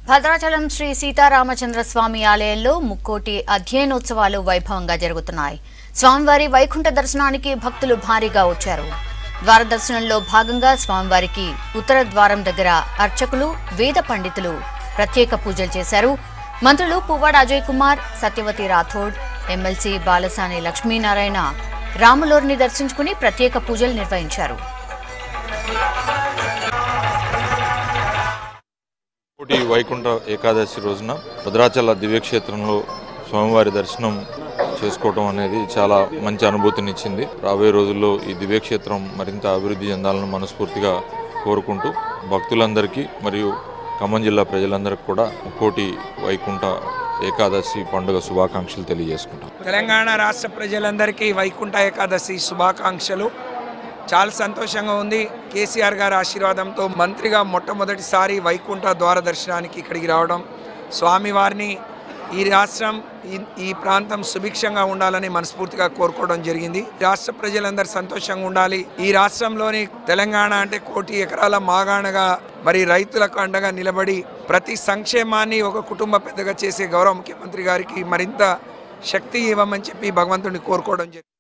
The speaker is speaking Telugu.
భద్రాచలం శ్రీ సీతారామచంద్ర స్వామి ఆలయంలో ముక్కోటి అధ్యయనోత్సవాలు వైభవంగా జరుగుతున్నాయి స్వామివారి వైకుంఠ దర్శనానికి భక్తులు భారీగా వచ్చారు ద్వార దర్శనంలో భాగంగా స్వామివారికి ఉత్తర ద్వారం దగ్గర అర్చకులు వేద పండితులు ప్రత్యేక పూజలు చేశారు మంత్రులు పువ్వాడ అజయ్ కుమార్ సత్యవతి రాథోడ్ ఎమ్మెల్సీ బాలసాని లక్ష్మీనారాయణ రాములోరిని దర్శించుకుని ప్రత్యేక పూజలు నిర్వహించారు కోటి వైకుంఠ ఏకాదశి రోజున భద్రాచల దివ్యక్షేత్రంలో స్వామివారి దర్శనం చేసుకోవటం అనేది చాలా మంచి అనుభూతినిచ్చింది రాబోయే రోజుల్లో ఈ దివ్యక్షేత్రం మరింత అభివృద్ధి చెందాలని మనస్ఫూర్తిగా కోరుకుంటూ భక్తులందరికీ మరియు ఖమ్మం జిల్లా ప్రజలందరికీ కూడా కోటి వైకుంఠ ఏకాదశి పండుగ శుభాకాంక్షలు తెలియజేసుకుంటాం తెలంగాణ రాష్ట్ర ప్రజలందరికీ వైకుంఠ ఏకాదశి శుభాకాంక్షలు చాలా సంతోషంగా ఉంది కేసీఆర్ గారి ఆశీర్వాదంతో మంత్రిగా మొట్టమొదటిసారి వైకుంఠ ద్వార దర్శనానికి ఇక్కడికి రావడం స్వామివారిని ఈ రాష్ట్రం ఈ ఈ ప్రాంతం సుభిక్షంగా ఉండాలని మనస్ఫూర్తిగా కోరుకోవడం జరిగింది రాష్ట్ర ప్రజలందరూ సంతోషంగా ఉండాలి ఈ రాష్ట్రంలోని తెలంగాణ అంటే కోటి ఎకరాల మాగాణగా మరి రైతులకు అండగా నిలబడి ప్రతి సంక్షేమాన్ని ఒక కుటుంబ పెద్దగా చేసే గౌరవ ముఖ్యమంత్రి గారికి మరింత శక్తి ఇవ్వమని చెప్పి భగవంతుడిని కోరుకోవడం జరిగింది